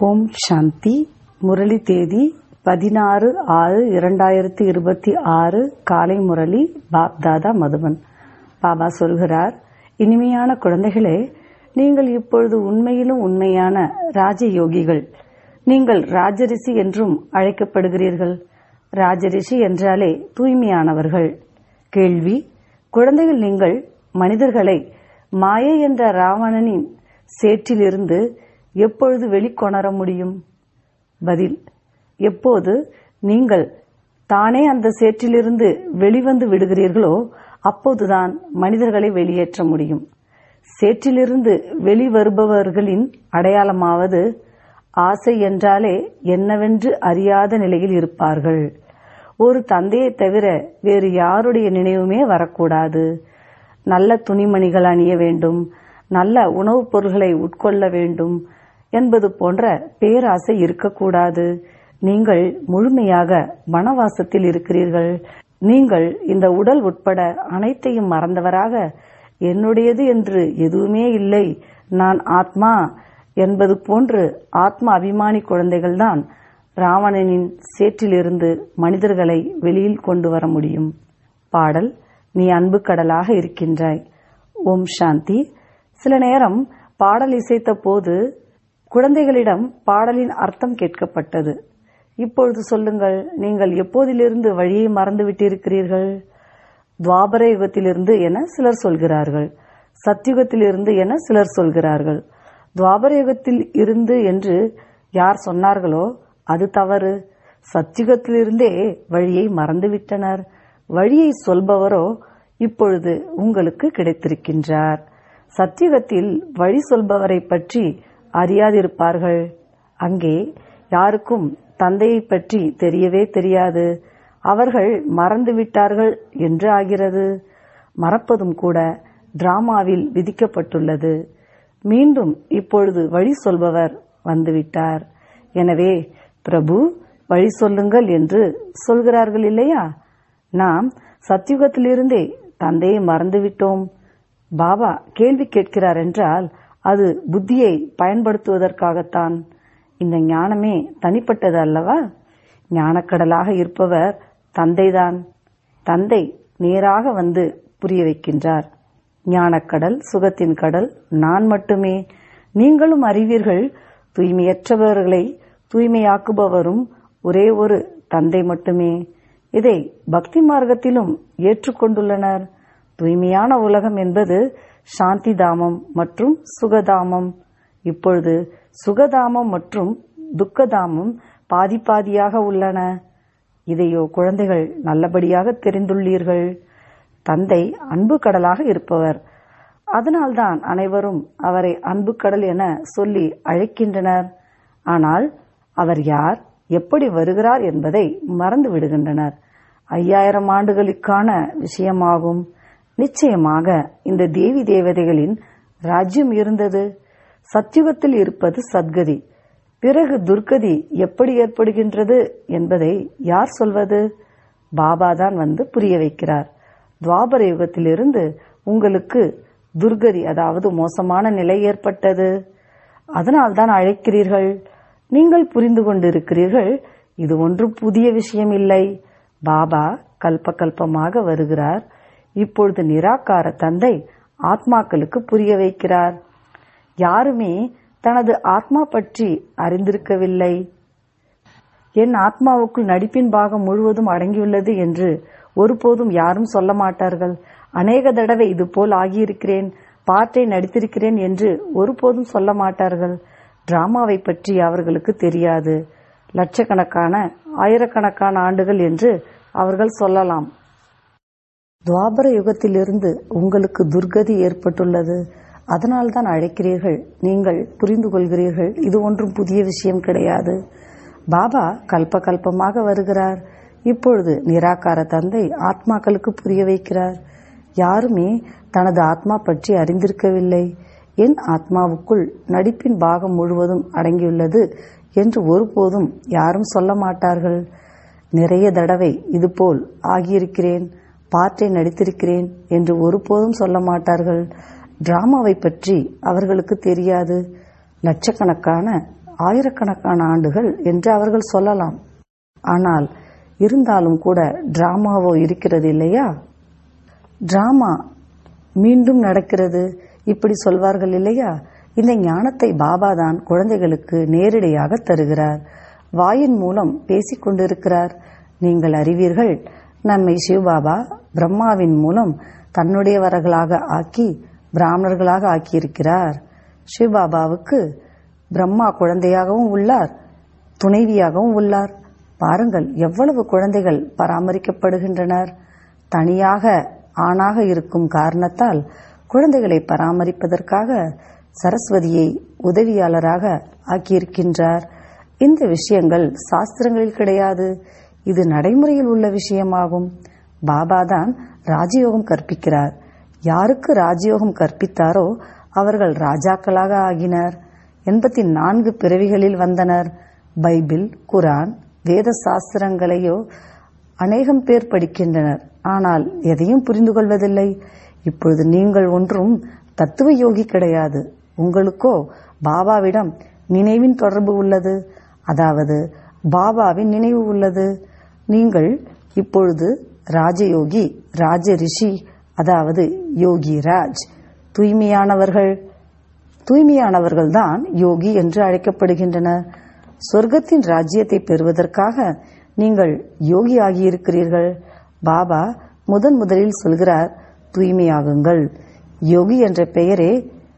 ஓம் சாந்தி முரளி தேதி பதினாறு ஆறு இரண்டாயிரத்தி இருபத்தி ஆறு காலை முரளி பாப்தாதா மதுவன் பாபா சொல்கிறார் இனிமையான குழந்தைகளே நீங்கள் இப்பொழுது உண்மையிலும் உண்மையான ராஜயோகிகள் நீங்கள் ராஜரிஷி என்றும் அழைக்கப்படுகிறீர்கள் ராஜரிஷி என்றாலே தூய்மையானவர்கள் கேள்வி குழந்தைகள் நீங்கள் மனிதர்களை மாயை என்ற ராவணனின் சேற்றிலிருந்து எப்பொழுது வெளிக்கொணர முடியும் பதில் எப்போது நீங்கள் தானே அந்த சேற்றிலிருந்து வெளிவந்து விடுகிறீர்களோ அப்போதுதான் மனிதர்களை வெளியேற்ற முடியும் சேற்றிலிருந்து வெளிவருபவர்களின் அடையாளமாவது ஆசை என்றாலே என்னவென்று அறியாத நிலையில் இருப்பார்கள் ஒரு தந்தையை தவிர வேறு யாருடைய நினைவுமே வரக்கூடாது நல்ல துணிமணிகள் அணிய வேண்டும் நல்ல உணவுப் பொருள்களை உட்கொள்ள வேண்டும் என்பது போன்ற பேராசை இருக்கக்கூடாது நீங்கள் முழுமையாக வனவாசத்தில் இருக்கிறீர்கள் நீங்கள் இந்த உடல் உட்பட அனைத்தையும் மறந்தவராக என்னுடையது என்று எதுவுமே இல்லை நான் ஆத்மா என்பது போன்று ஆத்ம அபிமானி குழந்தைகள்தான் ராவணனின் சேற்றிலிருந்து மனிதர்களை வெளியில் கொண்டு வர முடியும் பாடல் நீ அன்பு கடலாக இருக்கின்றாய் ஓம் சாந்தி சில நேரம் பாடல் இசைத்த போது குழந்தைகளிடம் பாடலின் அர்த்தம் கேட்கப்பட்டது இப்பொழுது சொல்லுங்கள் நீங்கள் எப்போதிலிருந்து வழியை மறந்து விட்டிருக்கிறீர்கள் துவாபர யுகத்திலிருந்து என சிலர் சொல்கிறார்கள் சத்யுகத்திலிருந்து என சிலர் சொல்கிறார்கள் துவாபர யுகத்தில் இருந்து என்று யார் சொன்னார்களோ அது தவறு சத்யுகத்திலிருந்தே வழியை மறந்துவிட்டனர் வழியை சொல்பவரோ இப்பொழுது உங்களுக்கு கிடைத்திருக்கின்றார் சத்தியுகத்தில் வழி சொல்பவரை பற்றி அறியாதிருப்பார்கள் அங்கே யாருக்கும் தந்தையை பற்றி தெரியவே தெரியாது அவர்கள் மறந்துவிட்டார்கள் என்று ஆகிறது மறப்பதும் கூட டிராமாவில் விதிக்கப்பட்டுள்ளது மீண்டும் இப்பொழுது வழி சொல்பவர் வந்துவிட்டார் எனவே பிரபு வழி சொல்லுங்கள் என்று சொல்கிறார்கள் இல்லையா நாம் சத்தியுகத்திலிருந்தே தந்தையை மறந்துவிட்டோம் பாபா கேள்வி கேட்கிறார் என்றால் அது புத்தியை பயன்படுத்துவதற்காகத்தான் இந்த ஞானமே தனிப்பட்டது அல்லவா ஞானக்கடலாக இருப்பவர் தந்தைதான் தந்தை நேராக வந்து புரிய வைக்கின்றார் ஞானக்கடல் சுகத்தின் கடல் நான் மட்டுமே நீங்களும் அறிவீர்கள் தூய்மையற்றவர்களை தூய்மையாக்குபவரும் ஒரே ஒரு தந்தை மட்டுமே இதை பக்தி மார்க்கத்திலும் ஏற்றுக்கொண்டுள்ளனர் தூய்மையான உலகம் என்பது சாந்தி தாமம் மற்றும் சுகதாமம் இப்பொழுது சுகதாமம் மற்றும் துக்கதாமம் பாதி பாதியாக உள்ளன இதையோ குழந்தைகள் நல்லபடியாக தெரிந்துள்ளீர்கள் தந்தை அன்பு கடலாக இருப்பவர் அதனால்தான் அனைவரும் அவரை அன்பு கடல் என சொல்லி அழைக்கின்றனர் ஆனால் அவர் யார் எப்படி வருகிறார் என்பதை மறந்து விடுகின்றனர் ஐயாயிரம் ஆண்டுகளுக்கான விஷயமாகும் நிச்சயமாக இந்த தேவி தேவதைகளின் ராஜ்யம் இருந்தது சத்தியுகத்தில் இருப்பது சத்கதி பிறகு துர்கதி எப்படி ஏற்படுகின்றது என்பதை யார் சொல்வது பாபாதான் வந்து புரிய வைக்கிறார் துவாபர யுகத்திலிருந்து உங்களுக்கு துர்கதி அதாவது மோசமான நிலை ஏற்பட்டது அதனால்தான் அழைக்கிறீர்கள் நீங்கள் புரிந்து கொண்டிருக்கிறீர்கள் இது ஒன்றும் புதிய விஷயம் இல்லை பாபா கல்ப கல்பமாக வருகிறார் இப்பொழுது நிராகார தந்தை ஆத்மாக்களுக்கு புரிய வைக்கிறார் யாருமே தனது ஆத்மா பற்றி அறிந்திருக்கவில்லை என் ஆத்மாவுக்குள் நடிப்பின் பாகம் முழுவதும் அடங்கியுள்ளது என்று ஒருபோதும் யாரும் சொல்ல மாட்டார்கள் அநேக தடவை இது போல் ஆகியிருக்கிறேன் பாட்டை நடித்திருக்கிறேன் என்று ஒருபோதும் சொல்ல மாட்டார்கள் டிராமாவை பற்றி அவர்களுக்கு தெரியாது லட்சக்கணக்கான ஆயிரக்கணக்கான ஆண்டுகள் என்று அவர்கள் சொல்லலாம் துவாபர யுகத்திலிருந்து உங்களுக்கு துர்கதி ஏற்பட்டுள்ளது அதனால்தான் அழைக்கிறீர்கள் நீங்கள் புரிந்து கொள்கிறீர்கள் இது ஒன்றும் புதிய விஷயம் கிடையாது பாபா கல்ப கல்பமாக வருகிறார் இப்பொழுது நிராகார தந்தை ஆத்மாக்களுக்கு புரிய வைக்கிறார் யாருமே தனது ஆத்மா பற்றி அறிந்திருக்கவில்லை என் ஆத்மாவுக்குள் நடிப்பின் பாகம் முழுவதும் அடங்கியுள்ளது என்று ஒருபோதும் யாரும் சொல்ல மாட்டார்கள் நிறைய தடவை இதுபோல் ஆகியிருக்கிறேன் பாட்டை நடித்திருக்கிறேன் என்று ஒருபோதும் சொல்ல மாட்டார்கள் டிராமாவை பற்றி அவர்களுக்கு தெரியாது லட்சக்கணக்கான ஆயிரக்கணக்கான ஆண்டுகள் என்று அவர்கள் சொல்லலாம் ஆனால் இருந்தாலும் கூட டிராமாவோ இருக்கிறது இல்லையா டிராமா மீண்டும் நடக்கிறது இப்படி சொல்வார்கள் இல்லையா இந்த ஞானத்தை பாபா தான் குழந்தைகளுக்கு நேரடியாக தருகிறார் வாயின் மூலம் பேசிக் கொண்டிருக்கிறார் நீங்கள் அறிவீர்கள் நம்மை சிவபாபா பிரம்மாவின் மூலம் தன்னுடையவர்களாக ஆக்கி பிராமணர்களாக ஆக்கியிருக்கிறார் சிவபாபாவுக்கு பிரம்மா குழந்தையாகவும் உள்ளார் துணைவியாகவும் உள்ளார் பாருங்கள் எவ்வளவு குழந்தைகள் பராமரிக்கப்படுகின்றனர் தனியாக ஆணாக இருக்கும் காரணத்தால் குழந்தைகளை பராமரிப்பதற்காக சரஸ்வதியை உதவியாளராக ஆக்கியிருக்கின்றார் இந்த விஷயங்கள் சாஸ்திரங்களில் கிடையாது இது நடைமுறையில் உள்ள விஷயமாகும் பாபா தான் ராஜயோகம் கற்பிக்கிறார் யாருக்கு ராஜயோகம் கற்பித்தாரோ அவர்கள் ராஜாக்களாக ஆகினர் எண்பத்தி நான்கு பிறவிகளில் வந்தனர் பைபிள் குரான் வேத சாஸ்திரங்களையோ அநேகம் பேர் படிக்கின்றனர் ஆனால் எதையும் புரிந்து கொள்வதில்லை இப்பொழுது நீங்கள் ஒன்றும் தத்துவ யோகி கிடையாது உங்களுக்கோ பாபாவிடம் நினைவின் தொடர்பு உள்ளது அதாவது பாபாவின் நினைவு உள்ளது நீங்கள் இப்பொழுது ராஜயோகி ராஜ ரிஷி அதாவது யோகி ராஜ் தூய்மையானவர்கள் தூய்மையானவர்கள் தான் யோகி என்று அழைக்கப்படுகின்றனர் சொர்க்கத்தின் ராஜ்யத்தை பெறுவதற்காக நீங்கள் யோகி ஆகியிருக்கிறீர்கள் பாபா முதன் முதலில் சொல்கிறார் தூய்மையாகுங்கள் யோகி என்ற பெயரே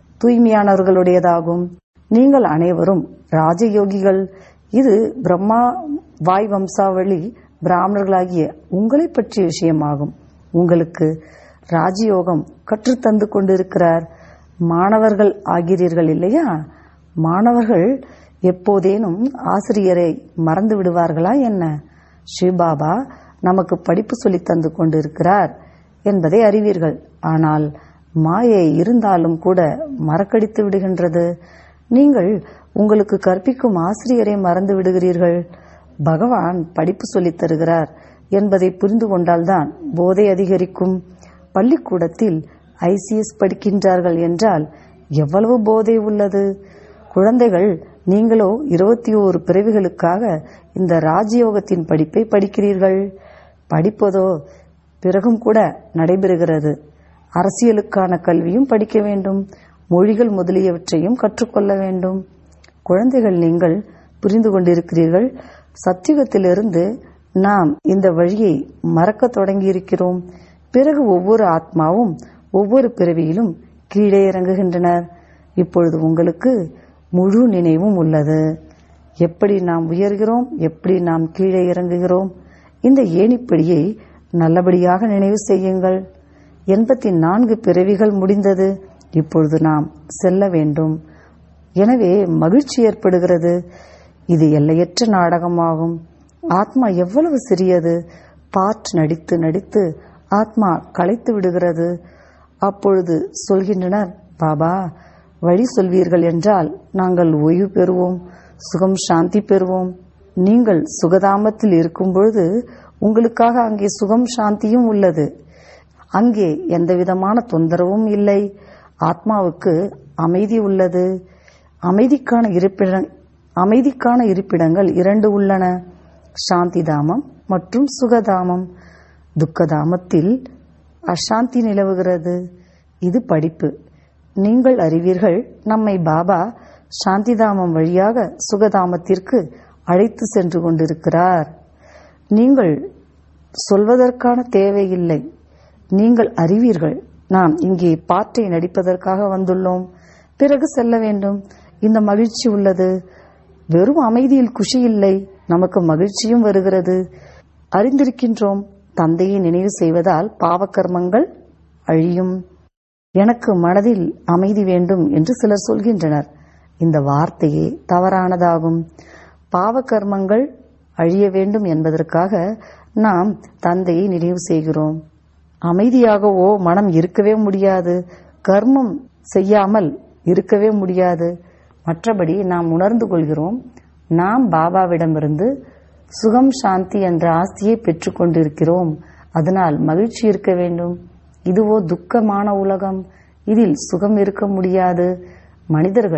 தூய்மையானவர்களுடையதாகும் நீங்கள் அனைவரும் ராஜயோகிகள் இது பிரம்மா வாய் வம்சாவளி பிராமணர்களாகிய உங்களை பற்றிய விஷயமாகும் உங்களுக்கு ராஜயோகம் கற்றுத்தந்து கொண்டிருக்கிறார் மாணவர்கள் ஆகிறீர்கள் இல்லையா மாணவர்கள் எப்போதேனும் ஆசிரியரை மறந்து விடுவார்களா என்ன ஸ்ரீபாபா நமக்கு படிப்பு சொல்லித் தந்து கொண்டிருக்கிறார் என்பதை அறிவீர்கள் ஆனால் மாயை இருந்தாலும் கூட மறக்கடித்து விடுகின்றது நீங்கள் உங்களுக்கு கற்பிக்கும் ஆசிரியரை மறந்து விடுகிறீர்கள் பகவான் படிப்பு சொல்லித் தருகிறார் என்பதை புரிந்து கொண்டால்தான் போதை அதிகரிக்கும் பள்ளிக்கூடத்தில் ஐசிஎஸ் படிக்கின்றார்கள் என்றால் எவ்வளவு போதை உள்ளது குழந்தைகள் நீங்களோ இருபத்தி ஓரு பிறவிகளுக்காக இந்த ராஜயோகத்தின் படிப்பை படிக்கிறீர்கள் படிப்பதோ பிறகும் கூட நடைபெறுகிறது அரசியலுக்கான கல்வியும் படிக்க வேண்டும் மொழிகள் முதலியவற்றையும் கற்றுக்கொள்ள வேண்டும் குழந்தைகள் நீங்கள் புரிந்து கொண்டிருக்கிறீர்கள் சத்தியுகத்திலிருந்து நாம் இந்த வழியை மறக்க தொடங்கியிருக்கிறோம் பிறகு ஒவ்வொரு ஆத்மாவும் ஒவ்வொரு பிறவியிலும் கீழே இறங்குகின்றனர் இப்பொழுது உங்களுக்கு முழு நினைவும் உள்ளது எப்படி நாம் உயர்கிறோம் எப்படி நாம் கீழே இறங்குகிறோம் இந்த ஏணிப்படியை நல்லபடியாக நினைவு செய்யுங்கள் எண்பத்தி நான்கு பிறவிகள் முடிந்தது இப்பொழுது நாம் செல்ல வேண்டும் எனவே மகிழ்ச்சி ஏற்படுகிறது இது எல்லையற்ற நாடகமாகும் ஆத்மா எவ்வளவு சிறியது பாட் நடித்து நடித்து ஆத்மா களைத்து விடுகிறது அப்பொழுது சொல்கின்றனர் பாபா வழி சொல்வீர்கள் என்றால் நாங்கள் ஓய்வு பெறுவோம் சுகம் சாந்தி பெறுவோம் நீங்கள் சுகதாமத்தில் இருக்கும் பொழுது உங்களுக்காக அங்கே சுகம் சாந்தியும் உள்ளது அங்கே எந்தவிதமான தொந்தரவும் இல்லை ஆத்மாவுக்கு அமைதி உள்ளது அமைதிக்கான இருப்பிட அமைதிக்கான இருப்பிடங்கள் இரண்டு உள்ளன சாந்தி தாமம் மற்றும் சுகதாமம் துக்கதாமத்தில் அசாந்தி நிலவுகிறது இது படிப்பு நீங்கள் அறிவீர்கள் நம்மை பாபா சாந்திதாமம் வழியாக சுகதாமத்திற்கு அழைத்து சென்று கொண்டிருக்கிறார் நீங்கள் சொல்வதற்கான தேவையில்லை நீங்கள் அறிவீர்கள் நாம் இங்கே பாட்டை நடிப்பதற்காக வந்துள்ளோம் பிறகு செல்ல வேண்டும் இந்த மகிழ்ச்சி உள்ளது வெறும் அமைதியில் குஷி இல்லை நமக்கு மகிழ்ச்சியும் வருகிறது அறிந்திருக்கின்றோம் தந்தையை நினைவு செய்வதால் பாவக்கர்மங்கள் அழியும் எனக்கு மனதில் அமைதி வேண்டும் என்று சிலர் சொல்கின்றனர் இந்த வார்த்தையே தவறானதாகும் பாவக்கர்மங்கள் அழிய வேண்டும் என்பதற்காக நாம் தந்தையை நினைவு செய்கிறோம் அமைதியாகவோ மனம் இருக்கவே முடியாது கர்மம் செய்யாமல் இருக்கவே முடியாது மற்றபடி நாம் உணர்ந்து கொள்கிறோம் நாம் பாபாவிடமிருந்து சுகம் சாந்தி என்ற ஆஸ்தியை பெற்றுக்கொண்டிருக்கிறோம் அதனால் மகிழ்ச்சி இருக்க வேண்டும் இதுவோ துக்கமான உலகம் இதில் சுகம் இருக்க முடியாது மனிதர்கள்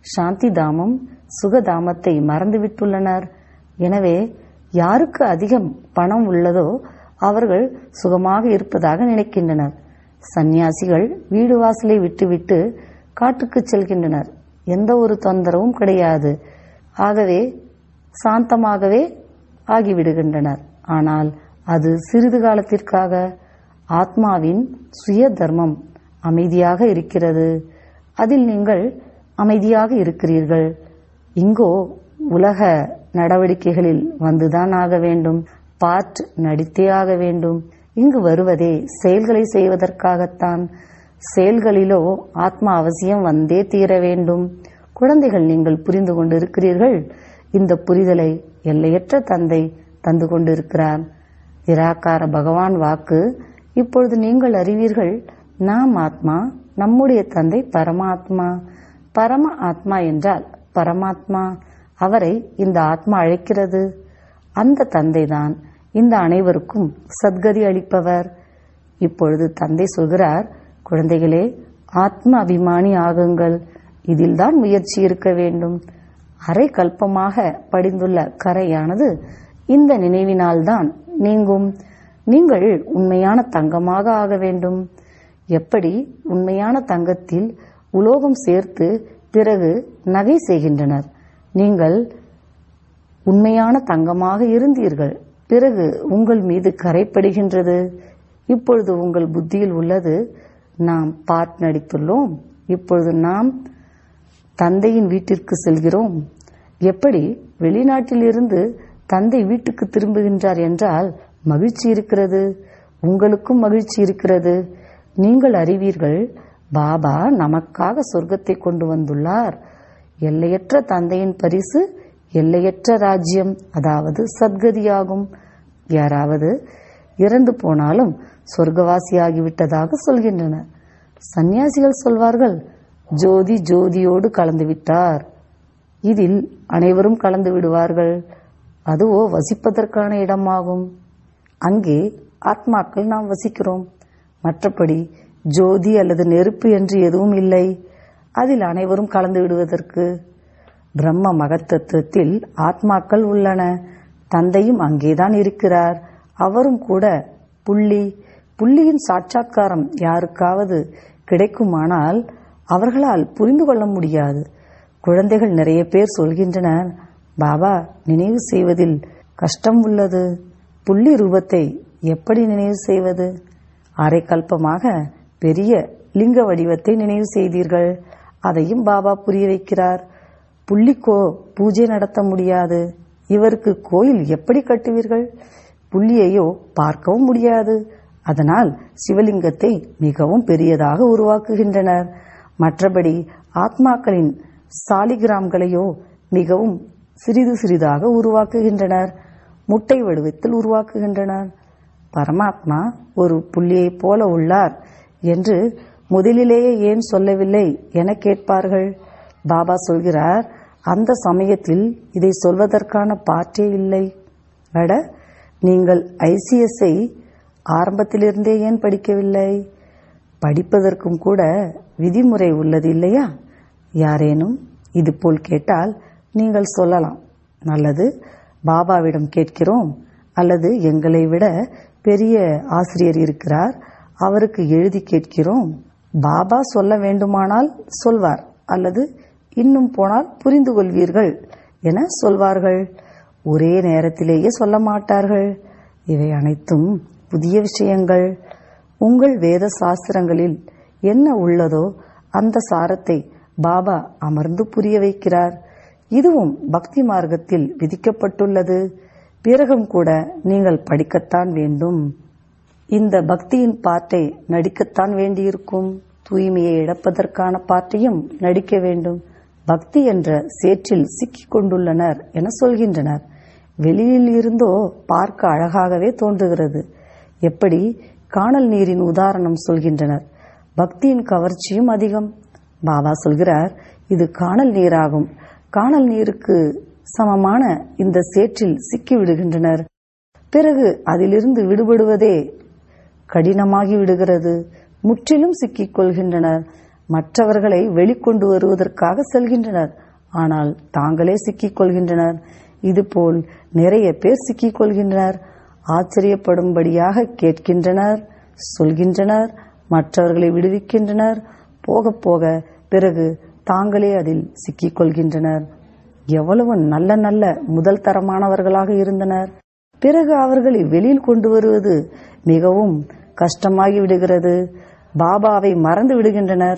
சாந்தி தாமம் சுகதாமத்தை மறந்துவிட்டுள்ளனர் எனவே யாருக்கு அதிகம் பணம் உள்ளதோ அவர்கள் சுகமாக இருப்பதாக நினைக்கின்றனர் சந்நியாசிகள் வீடு வாசலை விட்டுவிட்டு காட்டுக்கு செல்கின்றனர் எந்த ஒரு தொந்தரவும் கிடையாது ஆகவே சாந்தமாகவே ஆகிவிடுகின்றனர் ஆனால் அது சிறிது காலத்திற்காக ஆத்மாவின் சுய தர்மம் அமைதியாக இருக்கிறது அதில் நீங்கள் அமைதியாக இருக்கிறீர்கள் இங்கோ உலக நடவடிக்கைகளில் வந்துதான் ஆக வேண்டும் பார்ட் நடித்தே ஆக வேண்டும் இங்கு வருவதே செயல்களை செய்வதற்காகத்தான் செயல்களிலோ ஆத்மா அவசியம் வந்தே தீர வேண்டும் குழந்தைகள் நீங்கள் புரிந்து கொண்டிருக்கிறீர்கள் இந்த புரிதலை எல்லையற்ற தந்தை தந்து கொண்டிருக்கிறார் நிராகார பகவான் வாக்கு இப்பொழுது நீங்கள் அறிவீர்கள் நாம் ஆத்மா நம்முடைய தந்தை பரமாத்மா பரம ஆத்மா என்றால் பரமாத்மா அவரை இந்த ஆத்மா அழைக்கிறது அந்த தந்தைதான் இந்த அனைவருக்கும் சத்கதி அளிப்பவர் இப்பொழுது தந்தை சொல்கிறார் குழந்தைகளே ஆத்ம அபிமானி ஆகுங்கள் இதில்தான் முயற்சி இருக்க வேண்டும் அரை கல்பமாக படிந்துள்ள கரையானது இந்த நினைவினால்தான் நீங்கும் நீங்கள் உண்மையான தங்கமாக ஆக வேண்டும் எப்படி உண்மையான தங்கத்தில் உலோகம் சேர்த்து பிறகு நகை செய்கின்றனர் நீங்கள் உண்மையான தங்கமாக இருந்தீர்கள் பிறகு உங்கள் மீது கரைப்படுகின்றது இப்பொழுது உங்கள் புத்தியில் உள்ளது நாம் பாட் நடித்துள்ளோம் இப்பொழுது நாம் தந்தையின் வீட்டிற்கு செல்கிறோம் எப்படி வெளிநாட்டில் இருந்து தந்தை வீட்டுக்கு திரும்புகின்றார் என்றால் மகிழ்ச்சி இருக்கிறது உங்களுக்கும் மகிழ்ச்சி இருக்கிறது நீங்கள் அறிவீர்கள் பாபா நமக்காக சொர்க்கத்தை கொண்டு வந்துள்ளார் எல்லையற்ற தந்தையின் பரிசு எல்லையற்ற ராஜ்யம் அதாவது சத்கதியாகும் யாராவது இறந்து போனாலும் சொர்க்கவாசியாகிவிட்டதாக சொல்கின்றனர் சந்நியாசிகள் சொல்வார்கள் ஜோதி ஜோதியோடு கலந்து விட்டார் இதில் அனைவரும் கலந்து விடுவார்கள் அதுவோ வசிப்பதற்கான இடமாகும் அங்கே ஆத்மாக்கள் நாம் வசிக்கிறோம் மற்றபடி ஜோதி அல்லது நெருப்பு என்று எதுவும் இல்லை அதில் அனைவரும் கலந்து விடுவதற்கு பிரம்ம மகத்தத்துவத்தில் ஆத்மாக்கள் உள்ளன தந்தையும் அங்கேதான் இருக்கிறார் அவரும் கூட புள்ளி புள்ளியின் சாட்சாத்காரம் யாருக்காவது கிடைக்குமானால் அவர்களால் புரிந்து கொள்ள முடியாது குழந்தைகள் நிறைய பேர் சொல்கின்றனர் பாபா நினைவு செய்வதில் கஷ்டம் உள்ளது புள்ளி ரூபத்தை எப்படி நினைவு செய்வது அரை கல்பமாக பெரிய லிங்க வடிவத்தை நினைவு செய்தீர்கள் அதையும் பாபா புரிய வைக்கிறார் புள்ளிக்கோ பூஜை நடத்த முடியாது இவருக்கு கோயில் எப்படி கட்டுவீர்கள் புள்ளியையோ பார்க்கவும் முடியாது அதனால் சிவலிங்கத்தை மிகவும் பெரியதாக உருவாக்குகின்றனர் மற்றபடி ஆத்மாக்களின் சாலிகிராம்களையோ மிகவும் சிறிது சிறிதாக உருவாக்குகின்றனர் முட்டை வடிவத்தில் உருவாக்குகின்றனர் பரமாத்மா ஒரு புள்ளியைப் போல உள்ளார் என்று முதலிலேயே ஏன் சொல்லவில்லை என கேட்பார்கள் பாபா சொல்கிறார் அந்த சமயத்தில் இதை சொல்வதற்கான பாற்றே இல்லை அட நீங்கள் ஐசிஎஸ்ஐ ஆரம்பத்திலிருந்தே ஏன் படிக்கவில்லை படிப்பதற்கும் கூட விதிமுறை உள்ளது இல்லையா யாரேனும் இது போல் கேட்டால் நீங்கள் சொல்லலாம் நல்லது பாபாவிடம் கேட்கிறோம் அல்லது எங்களை விட பெரிய ஆசிரியர் இருக்கிறார் அவருக்கு எழுதி கேட்கிறோம் பாபா சொல்ல வேண்டுமானால் சொல்வார் அல்லது இன்னும் போனால் புரிந்து கொள்வீர்கள் என சொல்வார்கள் ஒரே நேரத்திலேயே சொல்ல மாட்டார்கள் இவை அனைத்தும் புதிய விஷயங்கள் உங்கள் வேத சாஸ்திரங்களில் என்ன உள்ளதோ அந்த சாரத்தை பாபா அமர்ந்து புரிய வைக்கிறார் இதுவும் பக்தி மார்க்கத்தில் விதிக்கப்பட்டுள்ளது பிறகும் கூட நீங்கள் படிக்கத்தான் வேண்டும் இந்த பக்தியின் பாட்டை நடிக்கத்தான் வேண்டியிருக்கும் தூய்மையை இழப்பதற்கான பாட்டையும் நடிக்க வேண்டும் பக்தி என்ற சேற்றில் சிக்கிக் கொண்டுள்ளனர் என சொல்கின்றனர் வெளியில் இருந்தோ பார்க்க அழகாகவே தோன்றுகிறது எப்படி காணல் நீரின் உதாரணம் சொல்கின்றனர் பக்தியின் கவர்ச்சியும் அதிகம் பாபா சொல்கிறார் இது காணல் நீராகும் காணல் நீருக்கு சமமான இந்த சேற்றில் சிக்கி விடுகின்றனர் பிறகு அதிலிருந்து விடுபடுவதே கடினமாகி விடுகிறது முற்றிலும் சிக்கிக் கொள்கின்றனர் மற்றவர்களை வெளிக்கொண்டு வருவதற்காக செல்கின்றனர் ஆனால் தாங்களே சிக்கிக் கொள்கின்றனர் இதுபோல் நிறைய பேர் சிக்கிக் கொள்கின்றனர் ஆச்சரியப்படும்படியாக கேட்கின்றனர் சொல்கின்றனர் மற்றவர்களை விடுவிக்கின்றனர் போக போக பிறகு தாங்களே அதில் சிக்கிக் கொள்கின்றனர் எவ்வளவு நல்ல நல்ல முதல் தரமானவர்களாக இருந்தனர் பிறகு அவர்களை வெளியில் கொண்டு வருவது மிகவும் கஷ்டமாகி விடுகிறது பாபாவை மறந்து விடுகின்றனர்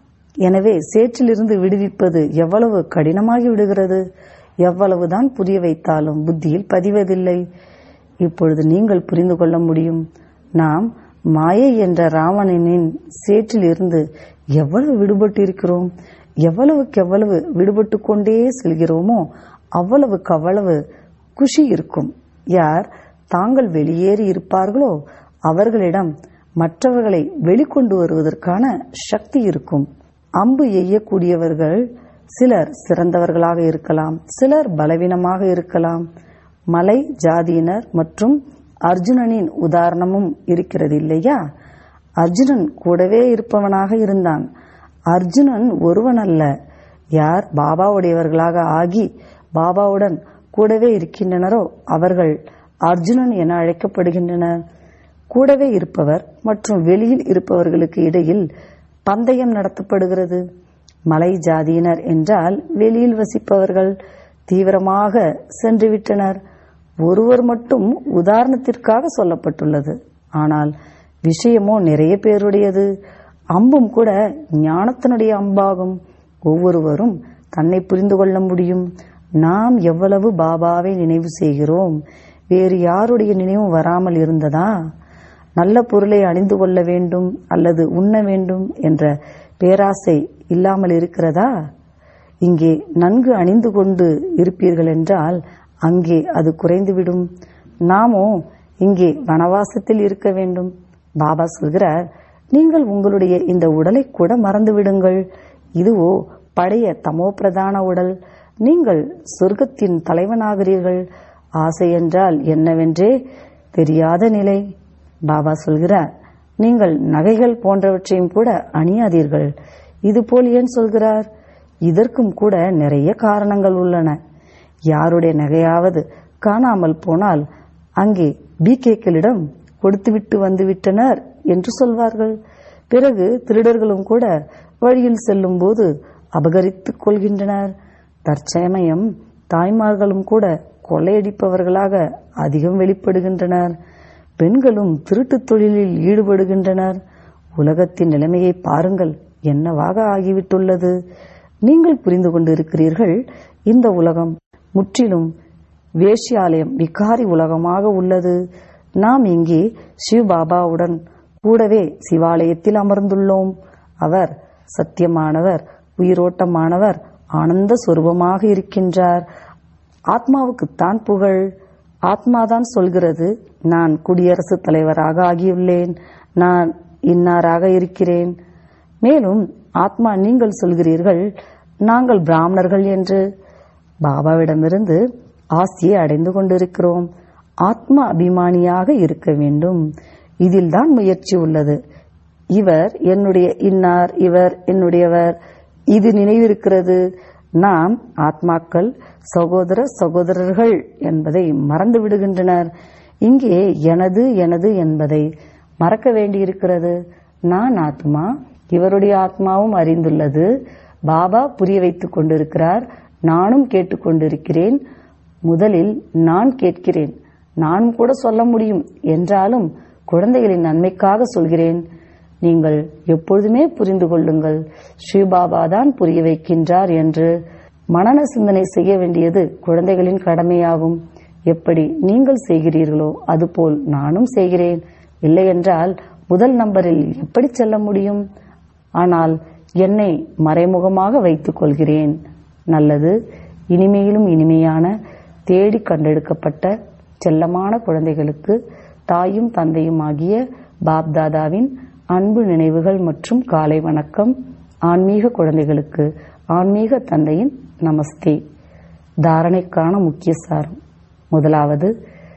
எனவே சேற்றிலிருந்து விடுவிப்பது எவ்வளவு கடினமாகி விடுகிறது எவ்வளவுதான் புரிய வைத்தாலும் புத்தியில் பதிவதில்லை இப்பொழுது நீங்கள் புரிந்து கொள்ள முடியும் நாம் மாயை என்ற ராவணனின் சேற்றில் இருந்து எவ்வளவு விடுபட்டு இருக்கிறோம் எவ்வளவுக்கு எவ்வளவு விடுபட்டு கொண்டே செல்கிறோமோ அவ்வளவுக்கு அவ்வளவு குஷி இருக்கும் யார் தாங்கள் வெளியேறி இருப்பார்களோ அவர்களிடம் மற்றவர்களை வெளிக்கொண்டு வருவதற்கான சக்தி இருக்கும் அம்பு எய்யக்கூடியவர்கள் சிலர் சிறந்தவர்களாக இருக்கலாம் சிலர் பலவீனமாக இருக்கலாம் மலை ஜாதியினர் மற்றும் அர்ஜுனனின் உதாரணமும் இருக்கிறது இல்லையா அர்ஜுனன் கூடவே இருப்பவனாக இருந்தான் அர்ஜுனன் ஒருவன் அல்ல யார் பாபாவுடையவர்களாக ஆகி பாபாவுடன் கூடவே இருக்கின்றனரோ அவர்கள் அர்ஜுனன் என அழைக்கப்படுகின்றனர் கூடவே இருப்பவர் மற்றும் வெளியில் இருப்பவர்களுக்கு இடையில் பந்தயம் நடத்தப்படுகிறது மலை ஜாதியினர் என்றால் வெளியில் வசிப்பவர்கள் தீவிரமாக சென்றுவிட்டனர் ஒருவர் மட்டும் உதாரணத்திற்காக சொல்லப்பட்டுள்ளது ஆனால் விஷயமோ நிறைய பேருடையது அம்பும் கூட ஞானத்தினுடைய அம்பாகும் ஒவ்வொருவரும் தன்னை புரிந்து கொள்ள முடியும் நாம் எவ்வளவு பாபாவை நினைவு செய்கிறோம் வேறு யாருடைய நினைவும் வராமல் இருந்ததா நல்ல பொருளை அணிந்து கொள்ள வேண்டும் அல்லது உண்ண வேண்டும் என்ற பேராசை இல்லாமல் இருக்கிறதா இங்கே நன்கு அணிந்து கொண்டு இருப்பீர்கள் என்றால் அங்கே அது குறைந்துவிடும் நாமோ இங்கே வனவாசத்தில் இருக்க வேண்டும் பாபா சொல்கிறார் நீங்கள் உங்களுடைய இந்த உடலை கூட மறந்து விடுங்கள் இதுவோ பழைய தமோ பிரதான உடல் நீங்கள் சொர்க்கத்தின் தலைவனாகிறீர்கள் ஆசை என்றால் என்னவென்றே தெரியாத நிலை பாபா சொல்கிறார் நீங்கள் நகைகள் போன்றவற்றையும் கூட அணியாதீர்கள் இது போல் ஏன் சொல்கிறார் இதற்கும் கூட நிறைய காரணங்கள் உள்ளன யாருடைய நகையாவது காணாமல் போனால் அங்கே பிகேக்களிடம் கொடுத்துவிட்டு வந்துவிட்டனர் என்று சொல்வார்கள் பிறகு திருடர்களும் கூட வழியில் செல்லும் போது அபகரித்துக் கொள்கின்றனர் தற்சமயம் தாய்மார்களும் கூட கொள்ளையடிப்பவர்களாக அதிகம் வெளிப்படுகின்றனர் பெண்களும் திருட்டுத் தொழிலில் ஈடுபடுகின்றனர் உலகத்தின் நிலைமையை பாருங்கள் என்னவாக ஆகிவிட்டுள்ளது நீங்கள் புரிந்து கொண்டிருக்கிறீர்கள் இந்த உலகம் முற்றிலும் வேஷ்யாலயம் விகாரி உலகமாக உள்ளது நாம் இங்கே சிவபாபாவுடன் கூடவே சிவாலயத்தில் அமர்ந்துள்ளோம் அவர் சத்தியமானவர் உயிரோட்டமானவர் ஆனந்த சொரூபமாக இருக்கின்றார் ஆத்மாவுக்குத்தான் புகழ் ஆத்மாதான் சொல்கிறது நான் குடியரசுத் தலைவராக ஆகியுள்ளேன் நான் இன்னாராக இருக்கிறேன் மேலும் ஆத்மா நீங்கள் சொல்கிறீர்கள் நாங்கள் பிராமணர்கள் என்று பாபாவிடமிருந்து ஆசியை அடைந்து கொண்டிருக்கிறோம் ஆத்மா அபிமானியாக இருக்க வேண்டும் இதில்தான் முயற்சி உள்ளது இவர் என்னுடைய இன்னார் இவர் என்னுடையவர் இது நினைவிருக்கிறது நாம் ஆத்மாக்கள் சகோதர சகோதரர்கள் என்பதை மறந்து விடுகின்றனர் இங்கே எனது எனது என்பதை மறக்க வேண்டியிருக்கிறது நான் ஆத்மா இவருடைய ஆத்மாவும் அறிந்துள்ளது பாபா புரிய வைத்துக் கொண்டிருக்கிறார் நானும் கேட்டுக்கொண்டிருக்கிறேன் முதலில் நான் கேட்கிறேன் நான் கூட சொல்ல முடியும் என்றாலும் குழந்தைகளின் நன்மைக்காக சொல்கிறேன் நீங்கள் எப்பொழுதுமே புரிந்து கொள்ளுங்கள் ஸ்ரீபாபா தான் புரிய வைக்கின்றார் என்று மனன சிந்தனை செய்ய வேண்டியது குழந்தைகளின் கடமையாகும் எப்படி நீங்கள் செய்கிறீர்களோ அதுபோல் நானும் செய்கிறேன் இல்லையென்றால் முதல் நம்பரில் எப்படி செல்ல முடியும் ஆனால் என்னை மறைமுகமாக வைத்துக் கொள்கிறேன் நல்லது இனிமையிலும் இனிமையான தேடி கண்டெடுக்கப்பட்ட செல்லமான குழந்தைகளுக்கு தாயும் தந்தையும் ஆகிய பாப்தாதாவின் அன்பு நினைவுகள் மற்றும் காலை வணக்கம் ஆன்மீக குழந்தைகளுக்கு ஆன்மீக தந்தையின் நமஸ்தே தாரணைக்கான முக்கிய சாரம் முதலாவது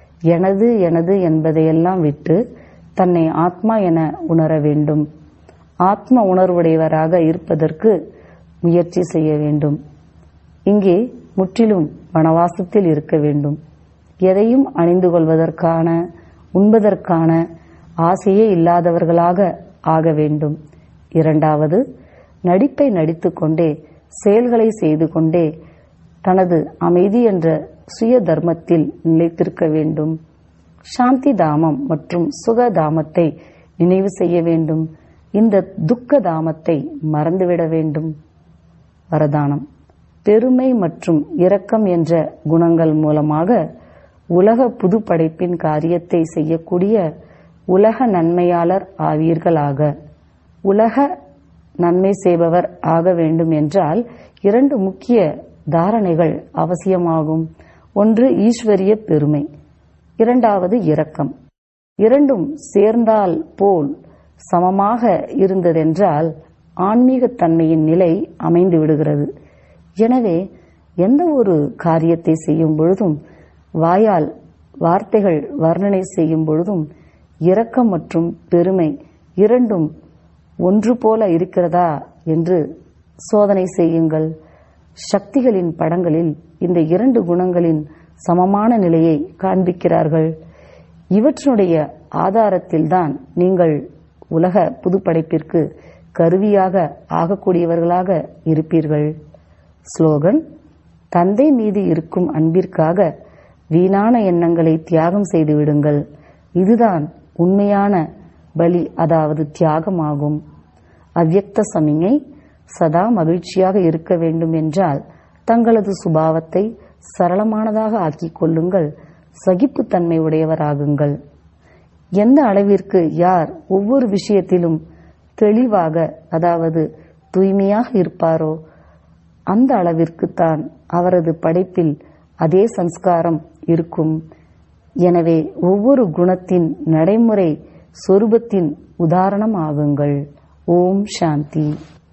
எனது எனது என்பதையெல்லாம் விட்டு தன்னை ஆத்மா என உணர வேண்டும் ஆத்ம உணர்வுடையவராக இருப்பதற்கு முயற்சி செய்ய வேண்டும் இங்கே முற்றிலும் வனவாசத்தில் இருக்க வேண்டும் எதையும் அணிந்து கொள்வதற்கான உண்பதற்கான ஆசையே இல்லாதவர்களாக ஆக வேண்டும் இரண்டாவது நடிப்பை நடித்துக்கொண்டே செயல்களை செய்து கொண்டே தனது அமைதி என்ற சுய தர்மத்தில் நிலைத்திருக்க வேண்டும் சாந்தி தாமம் மற்றும் சுக தாமத்தை நினைவு செய்ய வேண்டும் இந்த துக்க தாமத்தை மறந்துவிட வேண்டும் வரதானம் பெருமை மற்றும் இரக்கம் என்ற குணங்கள் மூலமாக உலக புதுப்படைப்பின் காரியத்தை செய்யக்கூடிய உலக நன்மையாளர் ஆவீர்களாக உலக நன்மை செய்பவர் ஆக வேண்டும் என்றால் இரண்டு முக்கிய தாரணைகள் அவசியமாகும் ஒன்று ஈஸ்வரிய பெருமை இரண்டாவது இரக்கம் இரண்டும் சேர்ந்தால் போல் சமமாக இருந்ததென்றால் ஆன்மீகத்தன்மையின் நிலை அமைந்து விடுகிறது எனவே எந்த ஒரு காரியத்தை செய்யும் பொழுதும் வாயால் வார்த்தைகள் வர்ணனை செய்யும் பொழுதும் இரக்கம் மற்றும் பெருமை இரண்டும் ஒன்று போல இருக்கிறதா என்று சோதனை செய்யுங்கள் சக்திகளின் படங்களில் இந்த இரண்டு குணங்களின் சமமான நிலையை காண்பிக்கிறார்கள் இவற்றினுடைய ஆதாரத்தில்தான் நீங்கள் உலக புதுப்படைப்பிற்கு கருவியாக ஆகக்கூடியவர்களாக இருப்பீர்கள் ஸ்லோகன் தந்தை மீது இருக்கும் அன்பிற்காக வீணான எண்ணங்களை தியாகம் செய்து விடுங்கள் இதுதான் உண்மையான பலி அதாவது தியாகமாகும் அவ்யக்த சமிங்கை சதா மகிழ்ச்சியாக இருக்க வேண்டும் என்றால் தங்களது சுபாவத்தை சரளமானதாக ஆக்கிக் கொள்ளுங்கள் சகிப்புத்தன்மை உடையவராகுங்கள் எந்த அளவிற்கு யார் ஒவ்வொரு விஷயத்திலும் தெளிவாக அதாவது தூய்மையாக இருப்பாரோ அந்த அளவிற்கு தான் அவரது படைப்பில் அதே சம்ஸ்காரம் இருக்கும் எனவே ஒவ்வொரு குணத்தின் நடைமுறை சொரூபத்தின் உதாரணம் ஆகுங்கள் ஓம் சாந்தி